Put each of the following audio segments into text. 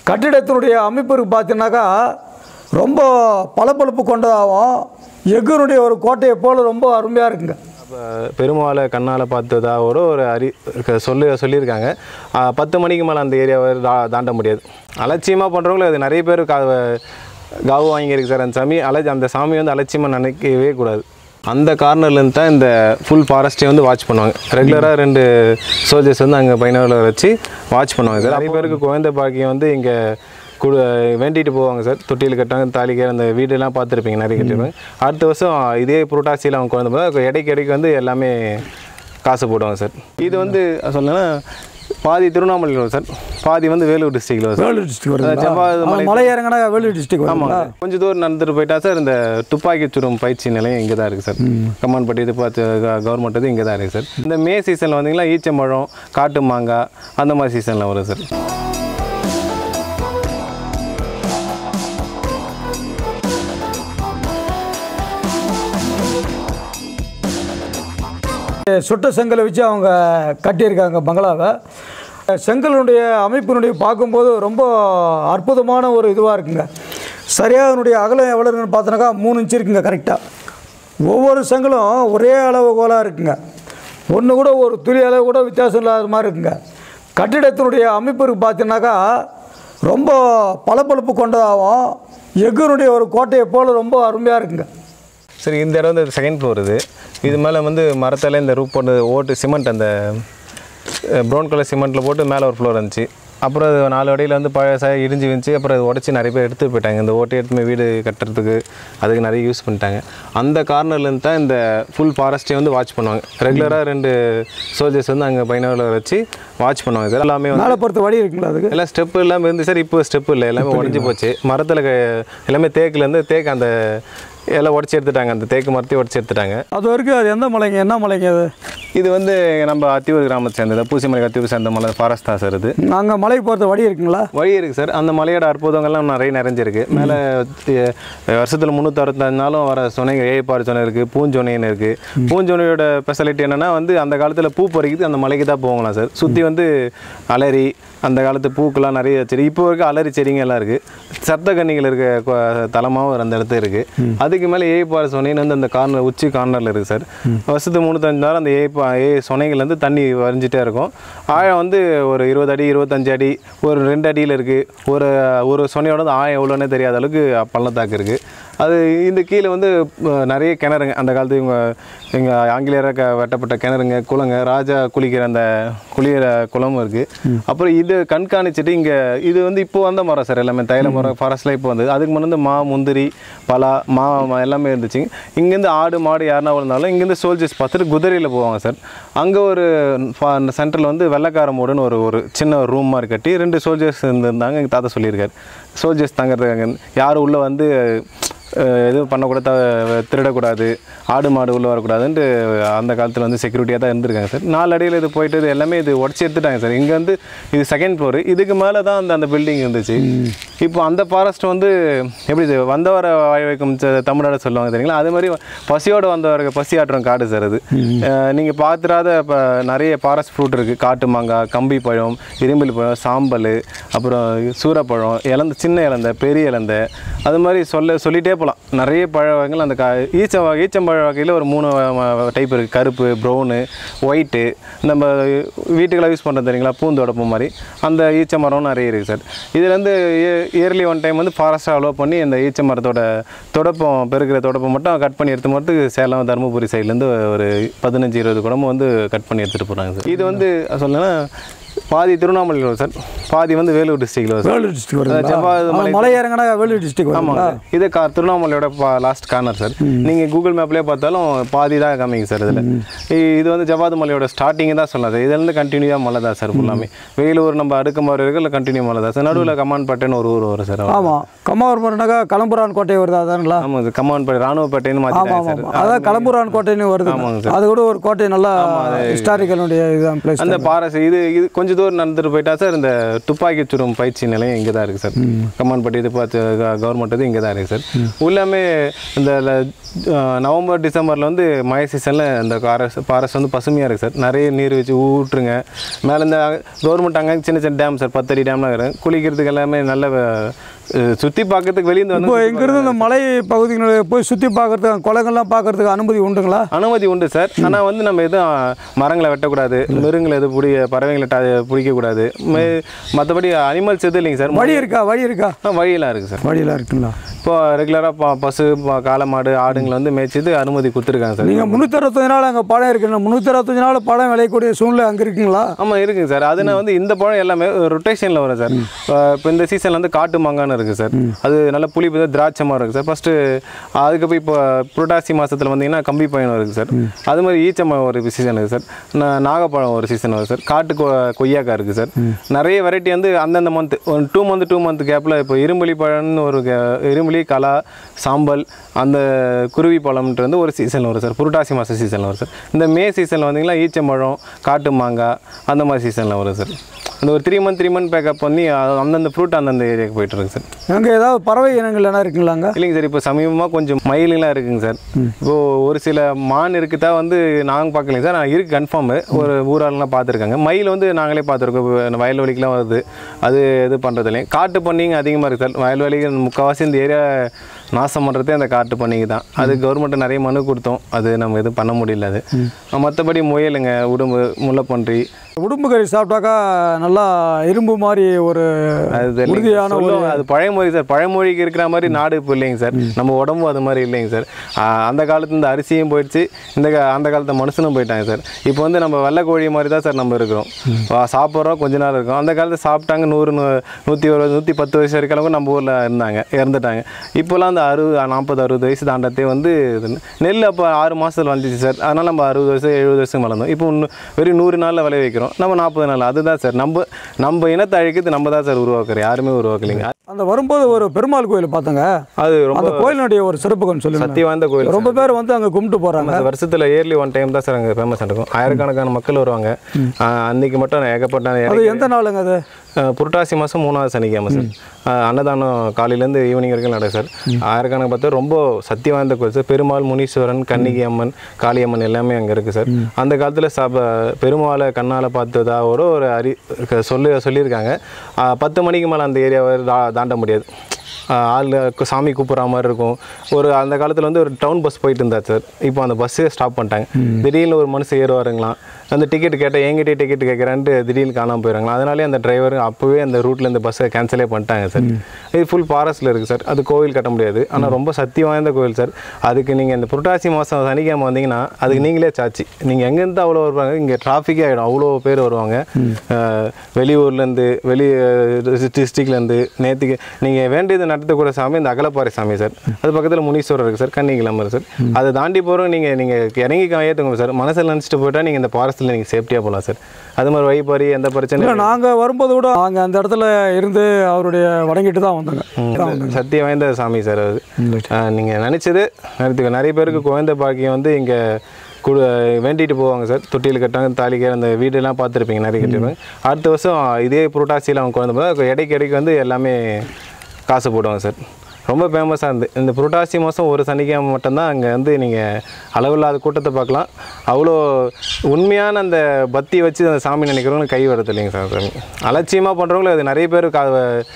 கட்டிடத்தினுடைய அமைப்பு இருக்கு பார்த்தீங்கன்னாக்கா ரொம்ப பளபளப்பு கொண்டதாகவும் எஃகுனுடைய ஒரு கோட்டையை போல் ரொம்ப அருமையாக இருக்குங்க அப்போ பெருமாளை கண்ணால் பார்த்ததா ஒரு ஒரு அறி க- சொல்லி சொல்லியிருக்காங்க ஆ, பத்து மணிக்கு மேலே அந்த ஏரியாவை தா தாண்ட முடியாது அலட்சியமாக பண்ணுறவங்களும் அது நிறைய பேர் கா காவு வாங்கியிருக்கு சார் அந்த சாமி அலட்சி அந்த சாமி வந்து அலட்சியமாக நினைக்கவே கூடாது அந்த கார்னர்லேருந்து தான் இந்த ஃபுல் ஃபாரஸ்ட்டை வந்து வாட்ச் பண்ணுவாங்க ரெகுலராக ரெண்டு சோல்ஜர்ஸ் வந்து அங்கே பைனாவில் வச்சு வாட்ச் பண்ணுவாங்க சார் நிறைய பேருக்கு குழந்தை பாக்கியம் வந்து இங்கே குடு வேண்டிட்டு போவாங்க சார் தொட்டியில் கட்டாங்க தாலிக்கு அந்த வீடெல்லாம் பார்த்துருப்பீங்க நிறைய கட்டிருப்பாங்க அடுத்த வருஷம் இதே புரோட்டாசியில் அவங்க குழந்தை போது இடைக்கு இடைக்கு வந்து எல்லாமே காசு போடுவாங்க சார் இது வந்து சொல்லணும்னா பாதி திருவண்ணாமலையில் வரும் சார் பாதி வந்து வேலூர் டிஸ்ட்ரிக்டில் வரும் சார் வேலூர் டிஸ்ட்ரிக் வருது செவ்வாது மலை மலை இறங்கினா வேலூர் டிஸ்ட்ரிக் ஆமாங்க வருங்களா சார். கொஞ்சம் தூரம் நடந்துட்டு போயிட்டா சார் இந்த துப்பாக்கி சுடும் பயிற்சி நிலையம் இங்கே தான் இருக்குது சார் கமான்பட்டி இது பார்த்து கவர்மெண்ட் இது இங்கே தான் இருக்குது சார் இந்த மே சீசனில் வந்தீங்கன்னா ஈச்சம்பழம் காட்டு மாங்காய் அந்த மாதிரி சீசனில் வரும் சார் சுட்ட செங்கலை வச்சு அவங்க கட்டியிருக்காங்க பங்களாவை செங்கலுடைய அமைப்பினுடைய பார்க்கும்போது ரொம்ப அற்புதமான ஒரு இதுவாக இருக்குங்க சரியாக அதனுடைய அகலம் எவ்வளோ இருக்குன்னு பார்த்தோன்னாக்கா மூணு இன்ச்சு இருக்குங்க கரெக்டாக ஒவ்வொரு செங்கலும் ஒரே அளவுகோலாக இருக்குங்க ஒன்று கூட ஒரு துளி அளவு கூட வித்தியாசம் இல்லாத மாதிரி இருக்குங்க கட்டிடத்தினுடைய அமைப்பு இருக்கு பார்த்தீங்கன்னாக்கா ரொம்ப பளபளப்பு கொண்டதாகவும் எஃகுனுடைய ஒரு கோட்டையை போல் ரொம்ப அருமையாக இருக்குங்க சரி இந்த இடம் வந்து செகண்ட் ஃப்ளோர் இது இது மேலே வந்து மரத்தால் இந்த ரூப் போட்டு ஓட்டு சிமெண்ட் அந்த ப்ரௌன் கலர் சிமெண்ட்டில் போட்டு மேலே ஒரு ஃப்ளோர் இருந்துச்சு அப்புறம் அது நாலு அடியில் வந்து பழசாக இடிஞ்சு வந்துச்சு அப்புறம் அது உடச்சி நிறைய பேர் எடுத்து போயிட்டாங்க இந்த ஓட்டை எடுத்துமே வீடு கட்டுறதுக்கு அதுக்கு நிறைய யூஸ் பண்ணிட்டாங்க அந்த கார்னர்லேருந்து தான் இந்த ஃபுல் ஃபாரஸ்ட்டை வந்து வாட்ச் பண்ணுவாங்க ரெகுலராக ரெண்டு சோல்ஜர்ஸ் வந்து அங்கே பைனாவில் வச்சு வாட்ச் பண்ணுவாங்க சார் எல்லாமே வந்து மேலே பொறுத்த வழி இருக்குங்களா அதுக்கு எல்லாம் ஸ்டெப்பு இல்லாமல் இருந்து சார் இப்போ ஸ்டெப்பு இல்லை எல்லாமே உடஞ்சி போச்சு மரத்தில் எல்லாமே தேக்குலேருந்து தேக்கு அந்த எல்லாம் உடச்சி எடுத்துட்டாங்க அந்த தேக்கு மரத்தையும் உடச்சி எடுத்துட்டாங்க அது வரைக்கும் அது எந்த மலைங்க என்ன மலைங்க அது இது வந்து நம்ம அத்தியூர் கிராமத்தை சேர்ந்தது பூசிமலை அத்தியூர் சேர்ந்த மலை ஃபாரஸ்ட் தான் சார் இது அங்கே மலைக்கு போகிறது வழி இருக்குங்களா வழி இருக்குது சார் அந்த மலையோட அற்புதங்கள்லாம் நிறைய நிறைஞ்சிருக்கு மேலே வருஷத்தில் முந்நூற்றி அறுபத்தஞ்சு நாளும் வர சுனைகள் ஏய்ப்பாடு சுனை இருக்குது பூஞ்சொனைன்னு இருக்குது பூஞ்சொனையோட ஸ்பெஷாலிட்டி என்னென்னா வந்து அந்த காலத்தில் பூ பறிக்குது அந்த மலைக்கு தான் போகலாம் சார் சுற்றி வந்து அலரி அந்த காலத்து பூக்கெல்லாம் நிறைய செடி இப்போ இருக்க அலரி செடிங்க எல்லாம் இருக்குது சத்த கன்னிகள் இருக்க கொ- தலமாவும் அந்த இடத்துல இருக்குது அதுக்கு மேலே ஏய்ப்பாடு சொனைன்னு வந்து அந்த கார்னர் உச்சி கார்னரில் இருக்குது சார் வருஷத்துக்கு முந்நூற்றஞ்சு நாள் அந்த ஏய்ப்பா ஏ சொனைகள்லேருந்து தண்ணி வரைஞ்சிட்டே இருக்கும் ஆழம் வந்து ஒரு இருபது அடி இருபத்தஞ்சு அடி ஒரு ரெண்டு அடியில் இருக்குது ஒரு ஒரு சொனையோட வந்து ஆழம் எவ்வளோன்னே தெரியாத அளவுக்கு பள்ளத்தாக்கு இருக்குது அது இந்த கீழே வந்து அஹ், நிறைய கிணறுங்க அந்த காலத்து இவங்க எங்கள் ஆங்கிலேயராக க வெட்டப்பட்ட கிணறுங்க குளங்க ராஜா குளிக்கிற அந்த குளிக்கிற குளமும் இருக்குது அப்புறம் இது கண்காணிச்சிட்டு இங்கே இது வந்து இப்போ வந்த மரம் சார் எல்லாமே தைல மரம் ஃபாரஸ்ட்லாம் இப்போ வந்தது அதுக்கு முன்னாடி வந்து மா முந்திரி பலா மா மா எல்லாமே இருந்துச்சு இங்கேருந்து ஆடு மாடு யாருனா வந்தாலும் இங்கேருந்து சோல்ஜர்ஸ் பார்த்துட்டு குதிரையில் போவாங்க சார் அங்கே ஒரு சென்டரில் வந்து வெள்ளக்கார மூடுன்னு ஒரு ஒரு சின்ன ஒரு ரூம் மாதிரி கட்டி ரெண்டு சோல்ஜர்ஸ் இருந்திருந்தாங்க எங்கள் தாத்தா சொல்லியிருக்காரு சோல்ஜர்ஸ் தங்குறதுக்காக யாரும் உள்ளே வந்து அஹ், எதுவும் பண்ணக்கூடாது த- திருடக்கூடாது ஆடு மாடு உள்ளே வரக்கூடாதுன்ட்டு அந்த காலத்தில் வந்து செக்யூரிட்டியாக தான் இருந்திருக்காங்க சார் நாலு அடியில் இது போயிட்டு இது எல்லாமே இது உடச்சி எடுத்துட்டாங்க சார் இங்கே வந்து இது செகண்ட் ஃப்ளோர் இதுக்கு மேலே தான் அந்த அந்த பில்டிங் இருந்துச்சு இப்போ அந்த ஃபாரஸ்ட் வந்து எப்படி இது வந்தவரை வாய வைக்கும் ச- தமிழ்நாடு சொல்லுவாங்க தெரியுங்களா அது மாதிரி பசியோடு வந்தவருக்கு பசி ஆட்டுறோம் காடு சார் அது நீங்கள் பார்த்துறாத இப்போ நிறைய ஃபாரஸ்ட் ஃப்ரூட் இருக்குது காட்டு மாங்காய் கம்பி பழம் இரும்பில் பழம் சாம்பல் அப்புறம் சூரப்பழம் இலந்த சின்ன இலந்த பெரிய இலந்த அது மாதிரி சொல்ல சொல்லிகிட்டே போகலாம் நிறைய பழ வகைகள் அந்த கா ஈச்ச வகை ஈச்சம்பழ வகையில் ஒரு மூணு டைப் இருக்குது கருப்பு ப்ரௌனு ஒயிட்டு நம்ம வீட்டுக்கெல்லாம் யூஸ் பண்ணுறது தெரியுங்களா பூந்தொடப்பு மாதிரி அந்த ஈச்ச மரம் நிறைய இருக்குது சார் இதுலேருந்து இயர்லி ஒன் டைம் வந்து ஃபாரஸ்ட்டாக அலோவ் பண்ணி இந்த ஈச்ச மரத்தோட தொடப்பம் பெருக்கிற தொடப்பம் மட்டும் கட் பண்ணி எடுத்து மட்டும் சேலம் தருமபுரி சைட்லேருந்து ஒரு பதினஞ்சு இருபது குடமும் வந்து கட் பண்ணி எடுத்துகிட்டு போகிறாங்க சார் இது வந்து சொல்லணும்னா பாதி திருவண்ணாமலையில் வரும் சார் பாதி வந்து வேலூர் டிஸ்ட்ரிக்டில் வரும் சார் வேலூர் டிஸ்ட்ரிக் வருது செவ்வாது மலை மலை இறங்கினா வேலூர் டிஸ்ட்ரிக் ஆமாங்க வருதுங்களா சார் இது கா திருவண்ணாமலையோட லாஸ்ட் கார்னர் சார் நீங்கள் கூகுள் மேப்லேயே பார்த்தாலும் பாதி தான் காமிங்க சார் இதில் இது வந்து ஜவாது மலையோட ஸ்டார்டிங் தான் சொல்லலாம் சார் இதுலேருந்து கண்டினியூவாக மலை தான் சார் ஃபுல்லாமே வேலூர் நம்ம அடுக்குமாறு இருக்குல்ல கண்டினியூ மலை தான் சார் நடுவில் கமான்பேட்டைன்னு ஒரு ஊர் வரும் சார் ஆமாம் கம்மாவரம்னாக்கா கலம்புரான் கோட்டை வருது அதானுங்களா ஆமாங்க சார் கமான்பேட்டை ராணுவப்பேட்டைன்னு ஆமாம் மாற்றிட்டாங்க ஆமாம் சார் ஆமாம் அதான் கலம்புரான் கோட்டைன்னு வருது ஆமாங்க அது கூட ஒரு கோட்டை நல்லா ஹிஸ்டாரிக்கலுடைய இதுதான் பிளேஸ் அந்த பாரஸ் இது இது கொஞ்சம் தூரம் நடந்துட்டு போயிட்டா சார் இந்த துப்பாக்கி சுடும் பயிற்சி நிலையம் இங்கே தான் இருக்குது சார் கம்மான்பட்டி இது பார்த்து கவர்மெண்ட் இது இங்கே தான் இருக்குது சார் உள்ளாமே இந்த ல- அஹ் நவம்பர் டிசம்பரில் வந்து மழை சீசனில் இந்த ஃபாரஸ்ட் ஃபாரஸ்ட் வந்து பசுமையாக இருக்குது சார் நிறைய நீர் வச்சு ஊற்றுங்க மேலே இந்த கவர்மெண்ட் அங்கே சின்ன சின்ன டேம் சார் பத்தடி டேம்லாம் இருக்குது குளிக்கிறதுக்கு எல்லாமே நல்ல சுற்றி பார்க்கறதுக்கு வெளியே இப்போ வந்து இங்கேருந்து இந்த மலை பகுதிகளில் போய் சுற்றி பார்க்கறதுக்கு குளங்கள்லாம் பார்க்கறதுக்கு அனுமதி உண்டுங்களா அனுமதி உண்டு சார் ஆனால் வந்து நம்ம எதுவும் மரங்களை வெட்டக்கூடாது மிருகங்களை எதுவும் பிடி பறவைங்களை ட- பிடிக்கக்கூடாது மற்றபடி அனிமல்ஸ் எதுவும் இல்லைங்க சார் வழி இருக்கா வழி இருக்கா ஆ, வழியெல்லாம் இருக்குது சார் வழியெல்லாம் இருக்குங்களா இப்போ ரெகுலராக ப பசு ப- காளை மாடு ஆடுங்களை வந்து மேய்ச்சது அனுமதி கொடுத்துருக்காங்க சார் நீங்கள் முந்நூற்றி அறுபத்தஞ்சு நாள் அங்கே பழம் இருக்குங்க முந்நூற்றி அறுபத்தஞ்சு நாள் பழம் விளையக்கூடிய சூழ்நிலை அங்கே இருக்குங்களா ஆமாம் இருக்குங்க சார் அதுனா வந்து இந்த பழம் எல்லாமே ரொட்டேஷனில் வரும் சார் இப்போ இந்த சீசனில் வந்து காட்டு மாங்கான்னு இருக்குது சார் அது நல்ல புளிப்பு தான் திராட்சை மரம் இருக்குது சார் ஃபஸ்ட்டு அதுக்கப்புறம் இப்போ புரட்டாசி மாதத்தில் வந்தீங்கன்னா கம்பி பயணம் இருக்குது சார் அது மாதிரி ஈச்சம்பழம் ஒரு சீசன் இருக்குது சார் நா- நாகப்பழம் ஒரு சீசன் வருது சார் காட்டு கொ கொய்யாக்காய் இருக்குது சார் நிறைய வெரைட்டி வந்து அந்தந்த மந்த் ஒரு டூ மந்த் டூ மந்த் கேப்பில் இப்போ இரும்புலி பழம்னு ஒரு கே- இரும்புலி கலா சாம்பல் அந்த குருவி பழம்ன்றது வந்து ஒரு சீசன் வரும் சார் புரட்டாசி மாத சீசனில் வரும் சார் இந்த மே சீசனில் வந்தீங்கன்னா ஈச்சம்பழம் காட்டு மாங்காய் அந்த மாதிரி சீசனில் வரும் சார் அந்த ஒரு three month three month backup பண்ணி அது அந்தந்த ஃப்ரூட் அந்தந்த ஏரியாவுக்கு போயிட்டு இருக்கு சார் அங்கே ஏதாவது பறவை இனங்கள் என்ன இருக்குங்களாங்க இல்லைங்க சார் இப்போ சமீபமாக கொஞ்சம் மயிலுங்களாம் இருக்குங்க சார் இப்போ ஒரு சில மான் இருக்குதா வந்து நாங்கள் பார்க்கலைங்க சார் நான் இருக்கு கன்ஃபார்மு ஒரு ஊராளெலாம் பார்த்துருக்காங்க மயில் வந்து நாங்களே பார்த்துருக்கோம் இப்போ வயல்வெளிக்கெலாம் வருது அது இது பண்ணுறது இல்லைங்க காட்டு பண்ணிங்க அதிகமாக இருக்குது சார் வயல்வெளிக்கு முக்கால்வாசி இந்த ஏரியா நாசம் பண்ணுறதே அந்த காட்டு பண்ணிங்க தான் அது கவர்மெண்ட்டு நிறைய மனு கொடுத்தோம் அது நம்ம எதுவும் பண்ண முடியல அது மற்றபடி முயலுங்க உடும்பு முல்லைப்பன்றி உடும்பு கறி சாப்பிட்டாக்கா நல்லா இரும்பு மாதிரி ஒரு அது தெரியலைங்க சார். உறுதியான ஒரு சொல்லுவாங்க. அது பழமொழி சார் பழமொழிக்கு இருக்கிற மாதிரி நாடு இப்போ இல்லைங்க சார் நம்ம உடம்பும் அது மாதிரி இல்லைங்க சார் ஆ, அந்த காலத்து இந்த அரிசியும் போயிடுச்சு இந்த கா- அந்த காலத்து மனுஷனும் போயிட்டாங்க சார் இப்போ வந்து நம்ம வெள்ளை கோழி மாதிரி தான் சார் நம்ம இருக்கிறோம் வா, சாப்பிட்றோம் கொஞ்ச நேரம் இருக்கும் அந்த காலத்து சாப்பிட்டாங்க நூறு நூ நூற்றி ஒரு நூற்றி பத்து வயசு வரைக்கும் நம்ம ஊரில் இருந்தாங்க இறந்துட்டாங்க இப்போலாம் அந்த அறுபது நாற்பது அறுபது வயசு தாண்டத்தே வந்து இது நெல் அப்போ ஆறு மாதத்தில் வந்துச்சு சார் அதனால் நம்ம அறுபது வயசு எழுபது வருஷம் வளர்ந்தோம் இப்போ இன்னும் வெறும் நூறு நாளில் விளைய வைக்கிறோம் நம்ம நாற்பது நாள் அதுதான் சார் நம்ம நம்ம இனத்தை அழிக்கிறது நம்ம தான் சார் உருவாக்குறோம் யாருமே உருவாக்கலைங்க அந்த வரும்போது ஒரு பெருமாள் கோயில் பார்த்தங்க அது ரொம்ப அந்த கோயிலினுடைய ஒரு சிறப்புகள் சொல்லுங்க சக்தி வாய்ந்த கோயில் ரொம்ப பேர் வந்து அங்கே கும்பிட்டு போகிறாங்க அந்த வருஷத்துல இயர்லி ஒன் டைம் தான் சார் அங்கே ஃபேமஸ் இருக்கும் ஆயிரக்கணக்கான மக்கள் வருவாங்க ஆஹ் அன்னைக்கு மட்டும் ஏகப்பட்ட அது எந்த நாளுங்க அது ஆஹ் புரட்டாசி மாதம் மூணாவது சனிக்கிழமை சார் ஆஹ் அன்னதானம் காலையிலேருந்து ஈவினிங் வரைக்கும் நடக்கும் சார் ஆயிரக்கணக்கு பார்த்தா ரொம்ப சக்தி வாய்ந்த கோயில் சார் பெருமாள் முனீஸ்வரன் கன்னிகை அம்மன் காளியம்மன் எல்லாமே அங்கே இருக்குது சார் அந்த காலத்தில் சப பெருமாளை கண்ணால் பார்த்ததாவோட ஒரு அறி க- சொல்லி சொல்லியிருக்காங்க ஆஹ் பத்து மணிக்கு மேலே அந்த ஏரியாவை தா தாண்ட முடியாது ஆஹ் ஆள் கு- சாமி கூப்பிட்ற மாதிரி இருக்கும் ஒரு அந்த காலத்தில் வந்து ஒரு டவுன் பஸ் போயிட்டு இருந்தா சார் இப்போ அந்த பஸ்ஸே ஸ்டாப் பண்ணிட்டாங்க திடீர்னு ஒரு மனுஷன் ஏறுவாருங்களாம் அந்த டிக்கெட் கேட்டால் என்கிட்டே டிக்கெட் கேட்குறான்ட்டு திடீர்னு காணாமல் போயிடுறாங்களா அதனாலே அந்த டிரைவர் அப்போவே அந்த ரூட்டில் இந்த பஸ்ஸை கேன்சலே பண்ணிட்டாங்க சார் இது ஃபுல் ஃபாரஸ்ட்டில் இருக்குது சார் அது கோவில் கட்ட முடியாது ஆனால் ரொம்ப சக்தி வாய்ந்த கோவில் சார் அதுக்கு நீங்கள் இந்த புரட்டாசி மாதம் சனிக்கிழமை வந்தீங்கன்னா அதுக்கு நீங்களே சாட்சி நீங்கள் எங்கேருந்து அவ்வளோ வருவாங்க இங்கே டிராஃபிக்கே ஆகிடும் அவ்வளோ பேர் வருவாங்க அஹ் வெளியூர்லேருந்து வெளி டிஸ்ட்ரிக்ட்லேருந்து நேற்றுக்கு நீங்கள் வேண்டியது நடத்தக்கூடிய சாமி இந்த அகலப்பாறை சாமி சார் அது பக்கத்தில் முனீஸ்வரர் இருக்குது சார் கன்னிக்கிழமர் சார் அதை தாண்டி போகிறோம் நீங்கள் நீங்கள் இறங்கி ஏற்றுங்க சார் மனசில் நினச்சிட்டு போயிட்டா நீங்கள் இந்த ஃபாரஸ்ட்டில் நீங்கள் சேஃப்டியாக போகலாம் சார் அது மாதிரி வழிபாரி எந்த இல்லை பிரச்சனையும் நாங்கள் வரும்போது கூட நாங்கள் அந்த இடத்துல இருந்து அவருடைய வணங்கிட்டு தான் வந்தாங்க தான் வந்தாங்க. சத்திய வாய்ந்த சாமி சார் அது நீங்கள் நினச்சது நடத்துக்க நிறைய பேருக்கு குழந்தை பாக்கியம் வந்து இங்கே குடு வேண்டிட்டு போவாங்க சார் தொட்டியில் கட்டாங்க தாலிக்கு அந்த வீடெல்லாம் பார்த்துருப்பீங்க நிறைய கட்டிருப்பாங்க அடுத்த வருஷம் இதே புரட்டாசியில் அவங்க குழந்தை போது இடைக்கு இடைக்கு வந்து எல்லாமே காசு போடுவாங்க சார் ரொம்ப ஃபேமஸாக இருந்து இந்த புரட்டாசி மாதம் ஒரு சனிக்கிழமை மட்டும்தான் அங்கே வந்து நீங்கள் அளவில்லாத கூட்டத்தை பார்க்கலாம் அவ்வளோ உண்மையான அந்த பக்தி வச்சு அந்த சாமி நினைக்கிறவங்க கை வரது இல்லைங்க சார் சாமி அலட்சியமாக பண்ணுறவங்களும் அது நிறைய பேர் கா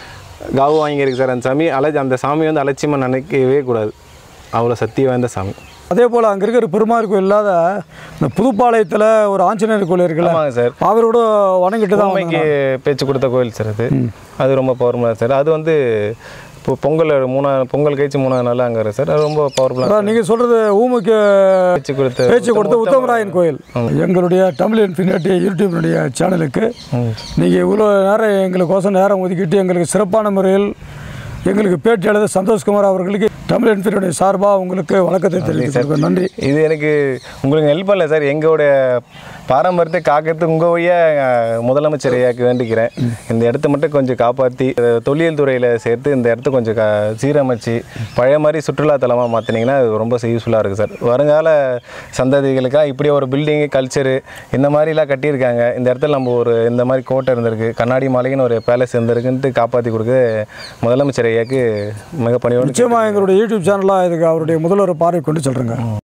காவு வாங்கியிருக்கு சார் அந்த சாமி அல அந்த சாமி வந்து அலட்சியமாக நினைக்கவே கூடாது அவ்வளோ சக்தி வாய்ந்த சாமி அதே போல் அங்கே இருக்கிற பெருமாள் கோயில் இல்லாத இந்த புதுப்பாளையத்தில் ஒரு ஆஞ்சநேயர் கோயில் இருக்குல்ல ஆமாங்க சார் அவரோட வணங்கிட்டு தான் ஊமைக்கு பேச்சு கொடுத்த கோயில் சார் அது அது ரொம்ப பவர்ஃபுல்லாக சார் அது வந்து இப்போ பொங்கல் மூணா பொங்கல் கழிச்சு மூணாவது நாள் அங்கே இருக்கு சார் அது ரொம்ப பவர்ஃபுல்லாக அதான் நீங்கள் சொல்கிறது ஊமுக்கு பேச்சு கொடுத்த பேச்சு கொடுத்த உத்தமராயன் கோயில் எங்களுடைய தமிழ் இன்ஃபினிட்டி யூடியூப்னுடைய சேனலுக்கு நீங்கள் இவ்வளோ நேரம் எங்களுக்கோசம் நேரம் ஒதுக்கிட்டு எங்களுக்கு சிறப்பான முறையில் எங்களுக்கு பேட்டி எழுத சந்தோஷ்குமார் அவர்களுக்கு தமிழ் இன்ஃபினிட்டி சார்பாக உங்களுக்கு வணக்கத்தை தெரிவித்துக்கிறேன் நன்றி இது எனக்கு உங்களுக்கு ஹெல்ப் பண்ணல சார் எங்களோட பாரம்பரியத்தை காக்கிறது உங்கள் வழியாக முதலமைச்சர் ஐயாக்கு வேண்டிக்கிறேன் இந்த இடத்த மட்டும் கொஞ்சம் காப்பாற்றி தொழில் துறையில் சேர்த்து இந்த இடத்த கொஞ்சம் க சீரமைச்சு பழைய மாதிரி சுற்றுலாத்தலமாக மாற்றினீங்கன்னா அது ரொம்ப யூஸ்ஃபுல்லாக இருக்குது சார் வருங்கால சந்ததிகளுக்காக இப்படி ஒரு பில்டிங்கு கல்ச்சரு இந்த மாதிரிலாம் கட்டியிருக்காங்க இந்த இடத்துல நம்ம ஒரு இந்த மாதிரி கோட்டை இருந்திருக்கு கண்ணாடி மாளிகைன்னு ஒரு பேலஸ் இருந்திருக்குன்ட்டு காப்பாற்றி கொடுக்க முதலமைச்சர் ஐயாக்கு மிக பணியோடு நிச்சயமாக எங்களுடைய யூடியூப் சேனலாக இதுக்கு அவருடைய முதல்வர் பார்வை கொண்டு சொல்கிறேங்க